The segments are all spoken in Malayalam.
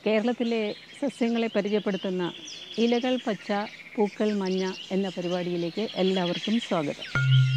കേരളത്തിലെ സസ്യങ്ങളെ പരിചയപ്പെടുത്തുന്ന ഇലകൾ പച്ച പൂക്കൾ മഞ്ഞ എന്ന പരിപാടിയിലേക്ക് എല്ലാവർക്കും സ്വാഗതം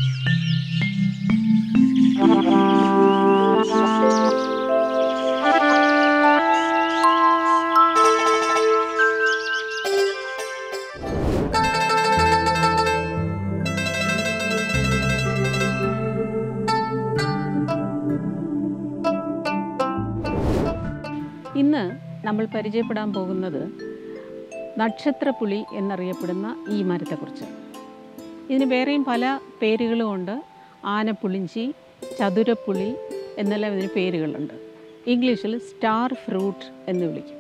ഇന്ന് നമ്മൾ പരിചയപ്പെടാൻ പോകുന്നത് നക്ഷത്രപ്പുളി എന്നറിയപ്പെടുന്ന ഈ മരത്തെക്കുറിച്ചാണ് ഇതിന് വേറെയും പല പേരുകളുമുണ്ട് ആനപ്പുളിഞ്ചി ചതുരപ്പുളി എന്നെല്ലാം ഇതിന് പേരുകളുണ്ട് ഇംഗ്ലീഷിൽ സ്റ്റാർ ഫ്രൂട്ട് എന്ന് വിളിക്കും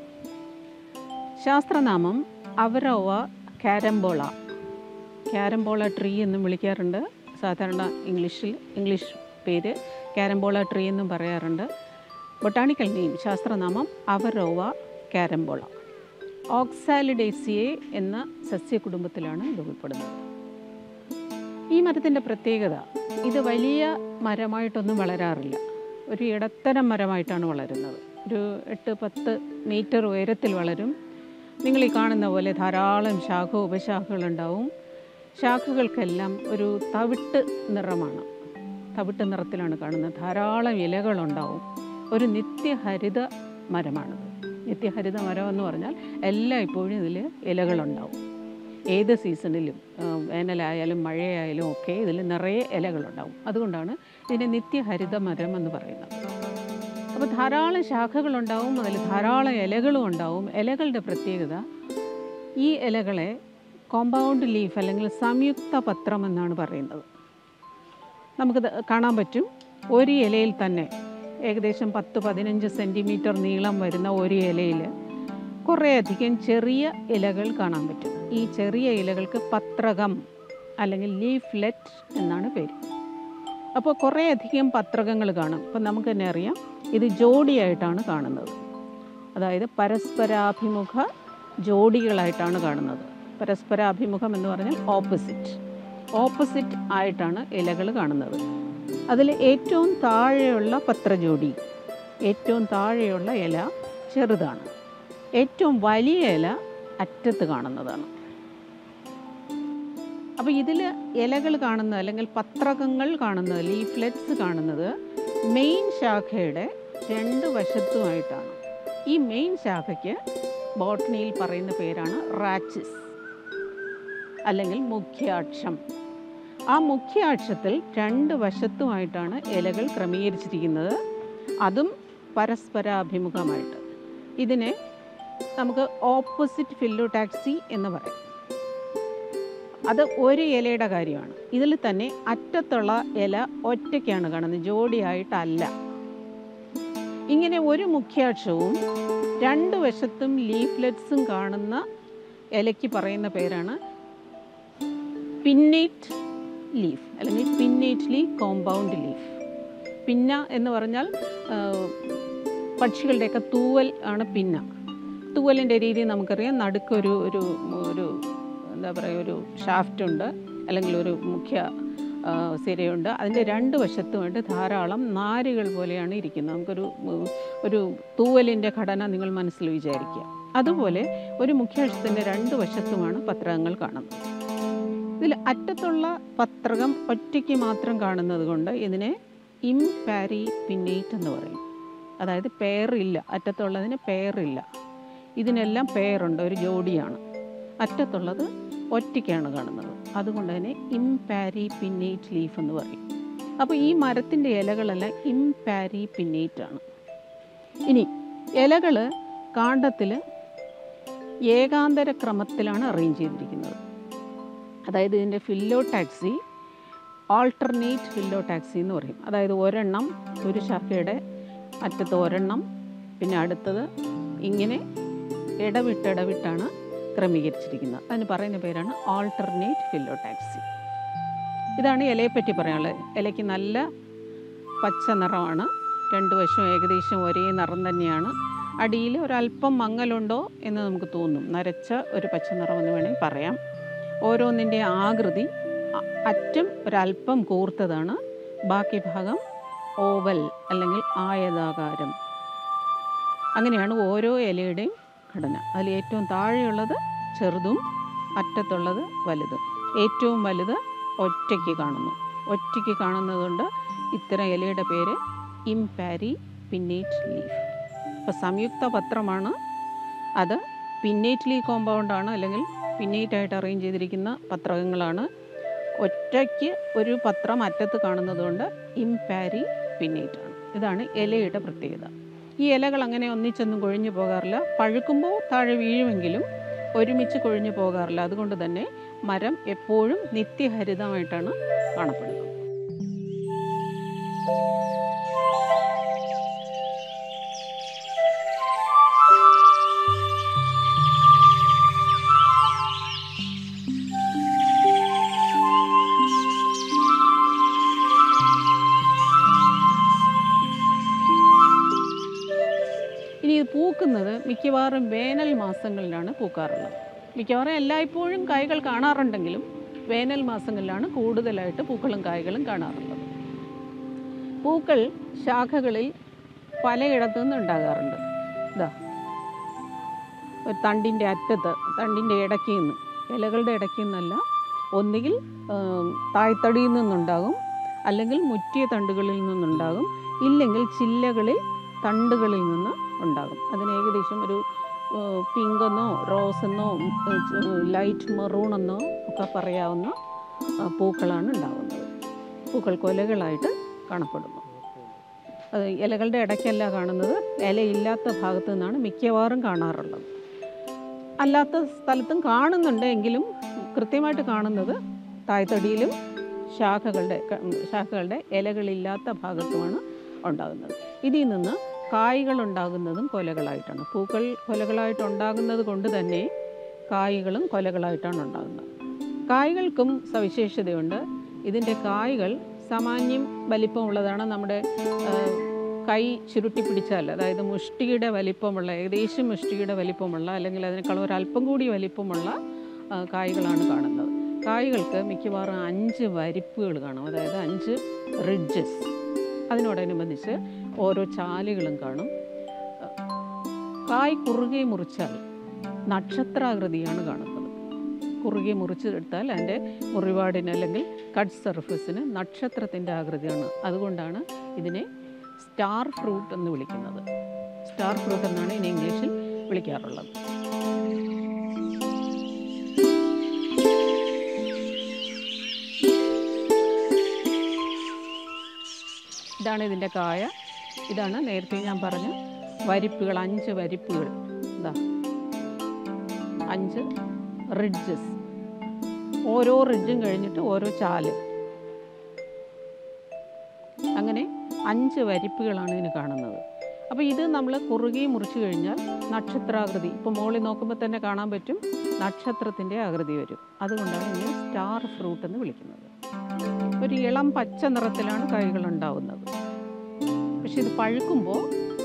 ശാസ്ത്രനാമം അവരോവ കാരംബോള കാരംബോള ട്രീ എന്നും വിളിക്കാറുണ്ട് സാധാരണ ഇംഗ്ലീഷിൽ ഇംഗ്ലീഷ് പേര് കാരംബോള ട്രീ എന്നും പറയാറുണ്ട് ബൊട്ടാണിക്കൽ നെയിം ശാസ്ത്രനാമം അവരോവ കാരംബോള ഓക്സാലിഡേസിയെ എന്ന സസ്യകുടുംബത്തിലാണ് ഇത് ഉൾപ്പെടുന്നത് ഈ മരത്തിൻ്റെ പ്രത്യേകത ഇത് വലിയ മരമായിട്ടൊന്നും വളരാറില്ല ഒരു ഇടത്തരം മരമായിട്ടാണ് വളരുന്നത് ഒരു എട്ട് പത്ത് മീറ്റർ ഉയരത്തിൽ വളരും നിങ്ങൾ ഈ കാണുന്ന പോലെ ധാരാളം ശാഖ ഉപശാഖകളുണ്ടാവും ശാഖകൾക്കെല്ലാം ഒരു തവിട്ട് നിറമാണ് തവിട്ട് നിറത്തിലാണ് കാണുന്നത് ധാരാളം ഇലകളുണ്ടാവും ഒരു നിത്യഹരിത മരമാണിത് നിത്യഹരിത മരം എന്ന് പറഞ്ഞാൽ എല്ലാ ഇപ്പോഴും ഇതിൽ ഇലകളുണ്ടാവും ഏത് സീസണിലും ആ, വേനലായാലും മഴയായാലും ഒക്കെ ഇതിൽ നിറയെ ഇലകളുണ്ടാവും അതുകൊണ്ടാണ് ഇതിനെ നിത്യഹരിത മരം എന്ന് പറയുന്നത് അപ്പോൾ ധാരാളം ശാഖകളുണ്ടാവും അതിൽ ധാരാളം ഇലകളും ഉണ്ടാവും ഇലകളുടെ പ്രത്യേകത ഈ ഇലകളെ കോമ്പൗണ്ട് ലീഫ് അല്ലെങ്കിൽ സംയുക്ത പത്രം എന്നാണ് പറയുന്നത് നമുക്കത് കാണാൻ പറ്റും ഒരു ഇലയിൽ തന്നെ ഏകദേശം പത്ത് പതിനഞ്ച് സെൻറ്റിമീറ്റർ നീളം വരുന്ന ഒരു ഇലയിൽ കുറേയധികം ചെറിയ ഇലകൾ കാണാൻ പറ്റും ഈ ചെറിയ ഇലകൾക്ക് പത്രകം അല്ലെങ്കിൽ ലീഫ്ലെറ്റ് എന്നാണ് പേര് അപ്പോൾ കുറേയധികം പത്രകങ്ങൾ കാണും ഇപ്പം നമുക്ക് തന്നെ അറിയാം ഇത് ജോഡിയായിട്ടാണ് കാണുന്നത് അതായത് പരസ്പരാഭിമുഖ ജോഡികളായിട്ടാണ് കാണുന്നത് പരസ്പരാഭിമുഖം എന്ന് പറഞ്ഞാൽ ഓപ്പോസിറ്റ് ഓപ്പോസിറ്റ് ആയിട്ടാണ് ഇലകൾ കാണുന്നത് അതിൽ ഏറ്റവും താഴെയുള്ള പത്രജോഡി ഏറ്റവും താഴെയുള്ള ഇല ചെറുതാണ് ഏറ്റവും വലിയ ഇല അറ്റത്ത് കാണുന്നതാണ് അപ്പോൾ ഇതിൽ ഇലകൾ കാണുന്നത് അല്ലെങ്കിൽ പത്രകങ്ങൾ കാണുന്നത് ലീഫ്ലെറ്റ്സ് കാണുന്നത് മെയിൻ ശാഖയുടെ രണ്ട് വശത്തുമായിട്ടാണ് ഈ മെയിൻ ശാഖയ്ക്ക് ബോട്ടണിയിൽ പറയുന്ന പേരാണ് റാച്ചിസ് അല്ലെങ്കിൽ മുഖ്യാക്ഷം ആ മുഖ്യാക്ഷത്തിൽ രണ്ട് വശത്തുമായിട്ടാണ് ഇലകൾ ക്രമീകരിച്ചിരിക്കുന്നത് അതും പരസ്പരാഭിമുഖമായിട്ട് ഇതിനെ നമുക്ക് ഓപ്പോസിറ്റ് ഫില്ലോടാക്സി എന്ന് പറയും അത് ഒരു ഇലയുടെ കാര്യമാണ് ഇതിൽ തന്നെ അറ്റത്തുള്ള ഇല ഒറ്റയ്ക്കാണ് കാണുന്നത് ജോഡിയായിട്ടല്ല ഇങ്ങനെ ഒരു മുഖ്യാക്ഷവും രണ്ട് വശത്തും ലീഫ്ലെറ്റ്സും കാണുന്ന ഇലയ്ക്ക് പറയുന്ന പേരാണ് പിന്നേറ്റ് ലീഫ് അല്ലെങ്കിൽ പിന്നേറ്റ്ലി കോമ്പൗണ്ട് ലീഫ് പിന്ന എന്ന് പറഞ്ഞാൽ ആ, പക്ഷികളുടെയൊക്കെ തൂവൽ ആണ് പിന്ന തൂവലിൻ്റെ രീതി നമുക്കറിയാം നടുക്കൊരു ഒരു ഒരു എന്താ പറയുക ഒരു ഷാഫ്റ്റ് ഉണ്ട് അല്ലെങ്കിൽ ഒരു മുഖ്യ ആ, സിരയുണ്ട് അതിൻ്റെ രണ്ട് വശത്തുമായിട്ട് ധാരാളം നാരുകൾ പോലെയാണ് ഇരിക്കുന്നത് നമുക്കൊരു ഉം, ഒരു തൂവലിൻ്റെ ഘടന നിങ്ങൾ മനസ്സിൽ വിചാരിക്കുക അതുപോലെ ഒരു മുഖ്യാക്ഷത്തിൻ്റെ രണ്ട് വശത്തുമാണ് പത്രകങ്ങൾ കാണുന്നത് ഇതിൽ അറ്റത്തുള്ള പത്രകം ഒറ്റയ്ക്ക് മാത്രം കാണുന്നത് കൊണ്ട് ഇതിനെ ഇംപാരി പിന്നേറ്റ് എന്ന് പറയും അതായത് പേറില്ല അറ്റത്തുള്ളതിന് പേറില്ല ഇതിനെല്ലാം പേറുണ്ട് ഒരു ജോഡിയാണ് അറ്റത്തുള്ളത് ഒറ്റയ്ക്കാണ് കാണുന്നത് അതുകൊണ്ട് തന്നെ ഇംപാരി പിന്നേറ്റ് ലീഫ് എന്ന് പറയും അപ്പോൾ ഈ മരത്തിൻ്റെ ഇലകളെല്ലാം ഇംപാരി പിന്നേറ്റ് ആണ് ഇനി ഇലകൾ കാണ്ഡത്തിൽ ഏകാന്തര ക്രമത്തിലാണ് അറേഞ്ച് ചെയ്തിരിക്കുന്നത് അതായത് ഇതിൻ്റെ phyllotaxy alternate phyllotaxy എന്ന് പറയും അതായത് ഒരെണ്ണം ഒരു ശാഖയുടെ അറ്റത്ത് ഒരെണ്ണം പിന്നെ അടുത്തത് ഇങ്ങനെ ഇടവിട്ട് ഇടവിട്ടാണ് ക്രമീകരിച്ചിരിക്കുന്നത് അതിന് പറയുന്ന പേരാണ് ആൾട്ടർനേറ്റ് ഫില്ലോ ടാക്സി ഇതാണ് ഇലയെപ്പറ്റി പറയാനുള്ളത് ഇലയ്ക്ക് നല്ല പച്ച നിറമാണ് രണ്ട് വശവും ഏകദേശം ഒരേ നിറം തന്നെയാണ് അടിയിൽ ഒരല്പം മങ്ങലുണ്ടോ എന്ന് നമുക്ക് തോന്നും നരച്ച ഒരു പച്ച നിറമെന്ന് വേണമെങ്കിൽ പറയാം ഓരോന്നിൻ്റെ ആകൃതി അ- അറ്റം ഒരല്പം കൂർത്തതാണ് ബാക്കി ഭാഗം ഓവൽ അല്ലെങ്കിൽ ആയതാകാരം അങ്ങനെയാണ് ഓരോ ഇലയുടെയും ഘടന അതിൽ ഏറ്റവും താഴെയുള്ളത് ചെറുതും അറ്റത്തുള്ളത് വലുതും ഏറ്റവും വലുത് ഒറ്റയ്ക്ക് കാണുന്നു ഒറ്റയ്ക്ക് കാണുന്നതുകൊണ്ട് ഇത്തരം ഇലയുടെ പേര് ഇംപാരി പിന്നേറ്റ് ലീഫ് അപ്പോൾ സംയുക്ത പത്രമാണ് അത് പിന്നേറ്റ് ലീ കോമ്പൗണ്ടാണ് അല്ലെങ്കിൽ പിന്നേറ്റ് ആയിട്ട് അറേഞ്ച് ചെയ്തിരിക്കുന്ന പത്രങ്ങളാണ് ഒറ്റയ്ക്ക് ഒരു പത്രം അറ്റത്ത് കാണുന്നതുകൊണ്ട് ഇംപാരി പിന്നേറ്റ് ആണ് ഇതാണ് ഇലയുടെ പ്രത്യേകത ഈ ഇലകൾ അങ്ങനെ ഒന്നിച്ചൊന്നും കൊഴിഞ്ഞു പോകാറില്ല പഴുക്കുമ്പോൾ താഴെ വീഴുമെങ്കിലും ഒരുമിച്ച് കൊഴിഞ്ഞു പോകാറില്ല അതുകൊണ്ട് തന്നെ മരം എപ്പോഴും നിത്യഹരിതമായിട്ടാണ് കാണപ്പെടുന്നത് ഇനി ഇത് പൂക്കുന്നത് മിക്കവാറും വേനൽ മാസങ്ങളിലാണ് പൂക്കാറുള്ളത് മിക്കവാറും എല്ലായ്പ്പോഴും കായ്കൾ കാണാറുണ്ടെങ്കിലും വേനൽ മാസങ്ങളിലാണ് കൂടുതലായിട്ട് പൂക്കളും കായ്കളും കാണാറുള്ളത് പൂക്കൾ ശാഖകളിൽ പലയിടത്തു നിന്ന് ഉണ്ടാകാറുണ്ട് ഇതാ ഒരു തണ്ടിൻ്റെ അറ്റത്ത് തണ്ടിൻ്റെ ഇടയ്ക്ക് നിന്ന് ഇലകളുടെ ഇടയ്ക്ക് നിന്നല്ല ഒന്നുകിൽ ആം, തായ്തടിയിൽ നിന്നുണ്ടാകും അല്ലെങ്കിൽ മുറ്റിയ തണ്ടുകളിൽ നിന്നുണ്ടാകും ഇല്ലെങ്കിൽ ചില്ലകളിൽ തണ്ടുകളിൽ നിന്ന് ഉണ്ടാകും അതിന് ഏകദേശം ഒരു പിങ്ക് എന്നോ റോസ് എന്നോ ലൈറ്റ് മെറൂൺ എന്നോ ഒക്കെ പറയാവുന്ന ആ, പൂക്കളാണ് ഉണ്ടാകുന്നത് പൂക്കൾ കൊലകളായിട്ട് കാണപ്പെടുന്നു അത് ഇലകളുടെ ഇടയ്ക്കല്ല കാണുന്നത് ഇലയില്ലാത്ത ഭാഗത്തു നിന്നാണ് മിക്കവാറും കാണാറുള്ളത് അല്ലാത്ത സ്ഥലത്തും കാണുന്നുണ്ട് എങ്കിലും കൃത്യമായിട്ട് കാണുന്നത് തായ്തടിയിലും ശാഖകളുടെ ക- ഉം, ശാഖകളുടെ ഇലകളില്ലാത്ത ഭാഗത്തുമാണ് ഉണ്ടാകുന്നത് ഇതിൽ നിന്ന് കായ്കൾ ഉണ്ടാകുന്നതും കൊലകളായിട്ടാണ് പൂക്കൾ കൊലകളായിട്ട് ഉണ്ടാകുന്നത് കൊണ്ട് തന്നെ കായ്കളും കൊലകളായിട്ടാണ് ഉണ്ടാകുന്നത് കായ്കൾക്കും സവിശേഷതയുണ്ട് ഇതിൻ്റെ കായ്കൾ സാമാന്യം വലിപ്പമുള്ളതാണ് നമ്മുടെ ആ, കൈ ചുരുട്ടി പിടിച്ചാൽ അതായത് മുഷ്ടിയുടെ വലിപ്പമുള്ള ഏകദേശം മുഷ്ടിയുടെ വലിപ്പമുള്ള അല്ലെങ്കിൽ അതിനേക്കാൾ ഒരല്പം കൂടി വലിപ്പമുള്ള ആ, കായ്കളാണ് കാണുന്നത് കായ്കൾക്ക് മിക്കവാറും അഞ്ച് വരിപ്പുകൾ കാണും അതായത് അഞ്ച് റിഡ്ജസ് അതിനോടനുബന്ധിച്ച് ഓരോ ചാലുകളും കാണും ആ, കായ് കുറുകെ മുറിച്ചാൽ നക്ഷത്രാകൃതിയാണ് കാണുന്നത് കുറുകെ മുറിച്ചെടുത്താൽ അതിൻ്റെ മുറിവാടിന് അല്ലെങ്കിൽ കട്ട് സർഫസിന് നക്ഷത്രത്തിൻ്റെ ആകൃതിയാണ് അതുകൊണ്ടാണ് ഇതിനെ സ്റ്റാർ ഫ്രൂട്ട് എന്ന് വിളിക്കുന്നത് സ്റ്റാർ ഫ്രൂട്ട് എന്നാണ് ഇതിനെ ഇംഗ്ലീഷിൽ വിളിക്കാറുള്ളത് ഇതാണ് ഇതിൻ്റെ കായ ഇതാണ് നേരത്തെ ഞാൻ പറഞ്ഞ വരിപ്പുകൾ അഞ്ച് വരിപ്പുകൾ ഇതാ അഞ്ച് റിഡ്ജസ് ഓരോ റിഡ്ജും കഴിഞ്ഞിട്ട് ഓരോ ചാല് അങ്ങനെ അഞ്ച് വരിപ്പുകളാണ് ഇതിന് കാണുന്നത് അപ്പോൾ ഇത് നമ്മൾ കുറുകെ മുറിച്ച് കഴിഞ്ഞാൽ നക്ഷത്രാകൃതി ഇപ്പോൾ മുകളിൽ നോക്കുമ്പോൾ തന്നെ കാണാൻ പറ്റും നക്ഷത്രത്തിൻ്റെ ആകൃതി വരും അതുകൊണ്ടാണ് ഇതിനെ സ്റ്റാർ ഫ്രൂട്ട് എന്ന് വിളിക്കുന്നത് ഒരു ഇളം പച്ച നിറത്തിലാണ് കായ്കൾ ഉണ്ടാവുന്നത് പക്ഷെ ഇത് പഴുക്കുമ്പോൾ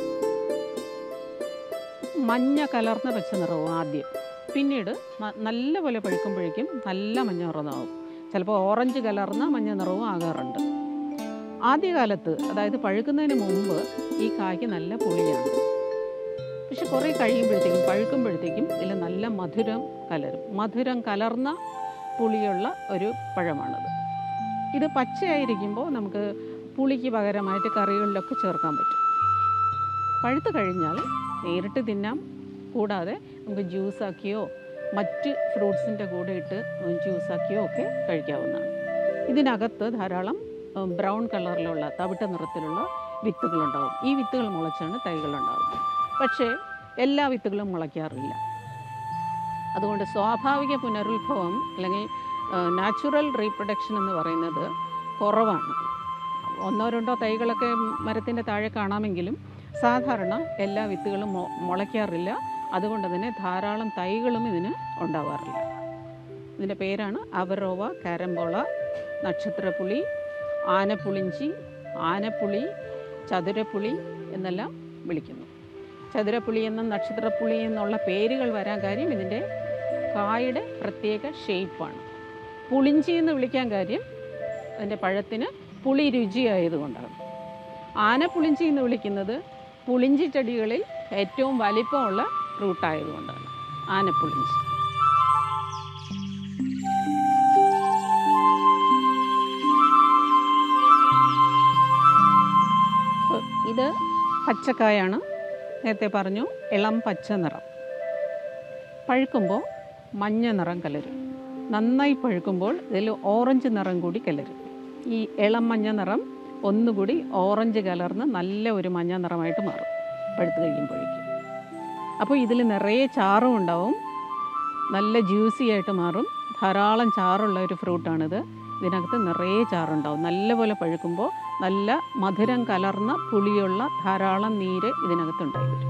മഞ്ഞ കലർന്ന പച്ച നിറവും ആദ്യം പിന്നീട് ന- നല്ലപോലെ പഴുക്കുമ്പോഴേക്കും നല്ല മഞ്ഞ നിറമാവും ചിലപ്പോൾ ഓറഞ്ച് കലർന്ന മഞ്ഞ നിറവും ആകാറുണ്ട് ആദ്യകാലത്ത് അതായത് പഴുക്കുന്നതിന് മുമ്പ് ഈ കായ്ക്ക് നല്ല പുളിയാണ് പക്ഷെ കുറേ കഴിയുമ്പോഴത്തേക്കും പഴുക്കുമ്പോഴത്തേക്കും ഇതിൽ നല്ല മധുരം കലരും മധുരം കലർന്ന പുളിയുള്ള ഒരു പഴമാണത് ഇത് പച്ചയായിരിക്കുമ്പോൾ നമുക്ക് പുളിക്ക് പകരമായിട്ട് കറികളിലൊക്കെ ചേർക്കാൻ പറ്റും പഴുത്ത് കഴിഞ്ഞാൽ നേരിട്ട് തിന്നാം കൂടാതെ നമുക്ക് ജ്യൂസാക്കിയോ മറ്റ് ഫ്രൂട്ട്സിൻ്റെ കൂടെ ഇട്ട് ജ്യൂസാക്കിയോ ഒക്കെ കഴിക്കാവുന്നതാണ് ഇതിനകത്ത് ധാരാളം ഉം, ബ്രൗൺ കളറിലുള്ള തവിട്ട നിറത്തിലുള്ള വിത്തുകളുണ്ടാവും ഈ വിത്തുകൾ മുളച്ചാണ് തൈകളുണ്ടാകുന്നത് പക്ഷേ എല്ലാ വിത്തുകളും മുളയ്ക്കാറില്ല അതുകൊണ്ട് സ്വാഭാവിക പുനരുത്ഭവം അല്ലെങ്കിൽ നാച്ചുറൽ റീപ്രൊഡക്ഷൻ എന്ന് പറയുന്നത് കുറവാണ് ഒന്നോ രണ്ടോ തൈകളൊക്കെ മരത്തിൻ്റെ താഴെ കാണാമെങ്കിലും സാധാരണ എല്ലാ വിത്തുകളും മൊ മുളയ്ക്കാറില്ല അതുകൊണ്ട് തന്നെ ധാരാളം തൈകളും ഇതിന് ഉണ്ടാവാറില്ല ഇതിൻ്റെ പേരാണ് അവറോവ കാരംബോള നക്ഷത്രപ്പുളി ആനപ്പുളിഞ്ചി ആനപ്പുളി ചതുരപ്പുളി എന്നെല്ലാം വിളിക്കുന്നു ചതുരപ്പുളി എന്നും നക്ഷത്രപ്പുളി എന്നുള്ള പേരുകൾ വരാൻ കാര്യം ഇതിൻ്റെ കായുടെ പ്രത്യേക ഷേപ്പാണ് പുളിഞ്ചി എന്ന് വിളിക്കാൻ കാര്യം അതിൻ്റെ പഴത്തിന് പുളി രുചിയായതുകൊണ്ടാണ് ആനപ്പുളിഞ്ചി എന്ന് വിളിക്കുന്നത് പുളിഞ്ചി ചെടികളിൽ ഏറ്റവും വലിപ്പമുള്ള ഫ്രൂട്ടായതുകൊണ്ടാണ് ആനപ്പുളിഞ്ചി അപ്പോൾ ഇത് പച്ചക്കായാണ് നേരത്തെ പറഞ്ഞു ഇളം പച്ച നിറം പഴുക്കുമ്പോൾ മഞ്ഞ നിറം കലരും നന്നായി പഴുക്കുമ്പോൾ ഇതിൽ ഓറഞ്ച് നിറം കൂടി കലരും ഈ ഇളം മഞ്ഞ നിറം ഒന്നുകൂടി ഓറഞ്ച് കലർന്ന് നല്ല ഒരു മഞ്ഞ നിറമായിട്ട് മാറും പഴുത്ത് കഴിയുമ്പോഴേക്കും അപ്പോൾ ഇതിൽ നിറയെ ചാറും ഉണ്ടാവും നല്ല ജ്യൂസി ആയിട്ട് മാറും ധാരാളം ചാറുള്ള ഒരു ഫ്രൂട്ടാണിത് ഇതിനകത്ത് നിറയെ ചാറുണ്ടാവും നല്ലപോലെ പഴുക്കുമ്പോൾ നല്ല മധുരം കലർന്ന പുളിയുള്ള ധാരാളം നീര് ഇതിനകത്തുണ്ടായി വരും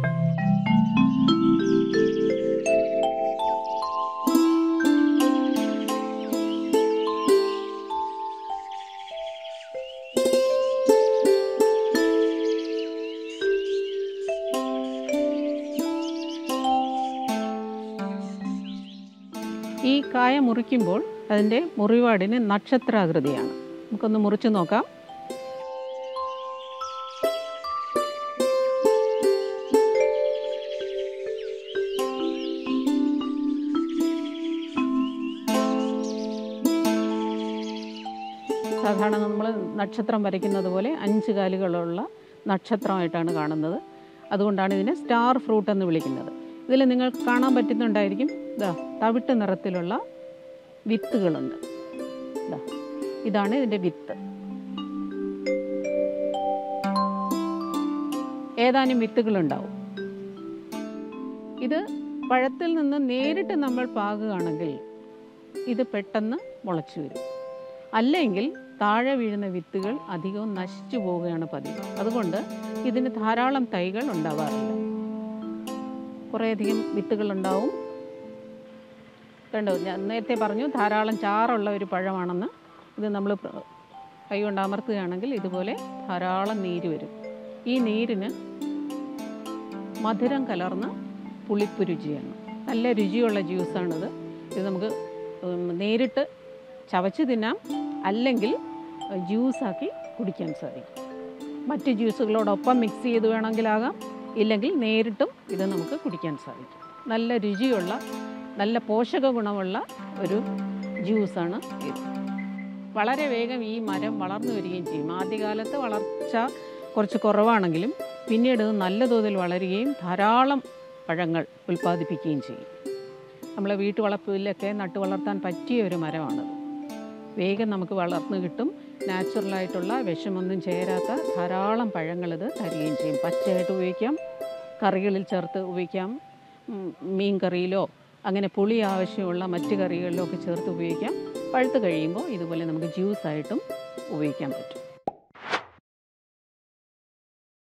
ഈ കായ മുറിക്കുമ്പോൾ അതിൻ്റെ മുറിവാടിന് നക്ഷത്രാകൃതിയാണ് നമുക്കൊന്ന് മുറിച്ച് നോക്കാം സാധാരണ നമ്മൾ നക്ഷത്രം വരയ്ക്കുന്നത് പോലെ അഞ്ച് കാലുകളുള്ള നക്ഷത്രമായിട്ടാണ് കാണുന്നത് അതുകൊണ്ടാണ് ഇതിനെ സ്റ്റാർ ഫ്രൂട്ട് എന്ന് വിളിക്കുന്നത് ഇതിൽ നിങ്ങൾക്ക് കാണാൻ പറ്റുന്നുണ്ടായിരിക്കും ഇതാ തവിട്ട് നിറത്തിലുള്ള വിത്തുകളുണ്ട് ഇതാ ഇതാണ് ഇതിൻ്റെ വിത്ത് ഏതാനും വിത്തുകളുണ്ടാവും ഇത് പഴത്തിൽ നിന്ന് നേരിട്ട് നമ്മൾ പാകുകയാണെങ്കിൽ ഇത് പെട്ടെന്ന് മുളച്ചു വരും അല്ലെങ്കിൽ താഴെ വീഴുന്ന വിത്തുകൾ അധികവും നശിച്ചു പോവുകയാണ് പതിവ് അതുകൊണ്ട് ഇതിന് ധാരാളം തൈകൾ ഉണ്ടാവാറില്ല കുറേയധികം വിത്തുകൾ ഉണ്ടാവും കണ്ടോ ഞാൻ നേരത്തെ പറഞ്ഞു ധാരാളം ചാറുള്ള ഒരു പഴമാണെന്ന് ഇത് നമ്മൾ കൈ കൊണ്ട് അമർത്തുകയാണെങ്കിൽ ഇതുപോലെ ധാരാളം നീര് വരും ഈ നീരിന് മധുരം കലർന്ന പുളിപ്പ് രുചിയാണ് നല്ല രുചിയുള്ള ജ്യൂസാണിത് ഇത് നമുക്ക് ഉം, നേരിട്ട് ചവച്ച് തിന്നാം അല്ലെങ്കിൽ അഹ്, ജ്യൂസാക്കി കുടിക്കാൻ സാധിക്കും മറ്റ് ജ്യൂസുകളോടൊപ്പം മിക്സ് ചെയ്ത് വേണമെങ്കിലാകാം ഇല്ലെങ്കിൽ നേരിട്ടും ഇത് നമുക്ക് കുടിക്കാൻ സാധിക്കും നല്ല രുചിയുള്ള നല്ല പോഷക ഗുണമുള്ള ഒരു ജ്യൂസാണ് ഇത് വളരെ വേഗം ഈ മരം വളർന്നു വരികയും ചെയ്യും ആദ്യകാലത്ത് വളർച്ച കുറച്ച് കുറവാണെങ്കിലും പിന്നീട് ഇത് നല്ല തോതിൽ വളരുകയും ധാരാളം പഴങ്ങൾ ഉൽപ്പാദിപ്പിക്കുകയും ചെയ്യും നമ്മളെ വീട്ടുവളപ്പിലൊക്കെ നട്ടു വളർത്താൻ പറ്റിയ ഒരു മരമാണത് വേഗം നമുക്ക് വളർന്നു കിട്ടും നാച്ചുറലായിട്ടുള്ള വിഷമൊന്നും ചേരാത്ത ധാരാളം പഴങ്ങൾ ഇത് തരികയും ചെയ്യും പച്ചയായിട്ട് ഉപയോഗിക്കാം കറികളിൽ ചേർത്ത് ഉപയോഗിക്കാം ഉം, മീൻ കറിയിലോ അങ്ങനെ പുളി ആവശ്യമുള്ള മറ്റ് കറികളിലോ ഒക്കെ ചേർത്ത് ഉപയോഗിക്കാം പഴുത്ത് കഴിയുമ്പോൾ ഇതുപോലെ നമുക്ക് ജ്യൂസായിട്ടും ഉപയോഗിക്കാൻ പറ്റും